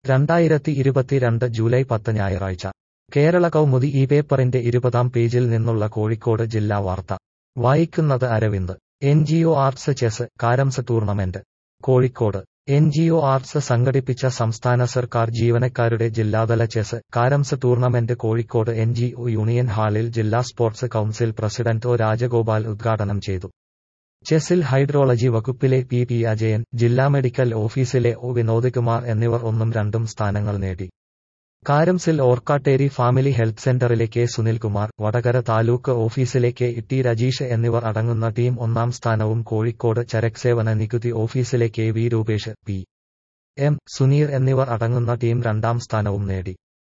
രണ്ടായിരത്തി ഇരുപത്തിരണ്ട് ജൂലൈ പത്ത് ഞായറാഴ്ച കേരള കൗമുദി ഈ പേപ്പറിന്റെ ഇരുപതാം പേജിൽ നിന്നുള്ള കോഴിക്കോട് ജില്ലാ വാർത്ത വായിക്കുന്നത് Aravind N G O arts chess carroms tournament Kozhikode N G O arts സംഘടിപ്പിച്ച സംസ്ഥാന സർക്കാർ ജീവനക്കാരുടെ ജില്ലാതല chess carroms tournament Kozhikode N G O union ഹാളിൽ ജില്ലാ sports council president O Rajagopal ഉദ്ഘാടനം ചെയ്തു ചെസ്സിൽ ഹൈഡ്രോളജി വകുപ്പിലെ പി പി അജയൻ ജില്ലാ മെഡിക്കൽ ഓഫീസിലെ ഒ വിനോദ് കുമാർ എന്നിവർ ഒന്നും രണ്ടും സ്ഥാനങ്ങൾ നേടി കാരംസിൽ ഓർക്കാട്ടേരി ഫാമിലി ഹെൽത്ത് സെന്ററിലെ കെ സുനിൽകുമാർ വടകര താലൂക്ക് ഓഫീസിലെ കെ ടി രജീഷ് എന്നിവർ അടങ്ങുന്ന ടീം ഒന്നാം സ്ഥാനവും കോഴിക്കോട് ചരക്സേവന നികുതി ഓഫീസിലെ K V Rupesh P M Suneer എന്നിവർ അടങ്ങുന്ന ടീം രണ്ടാം സ്ഥാനവും നേടി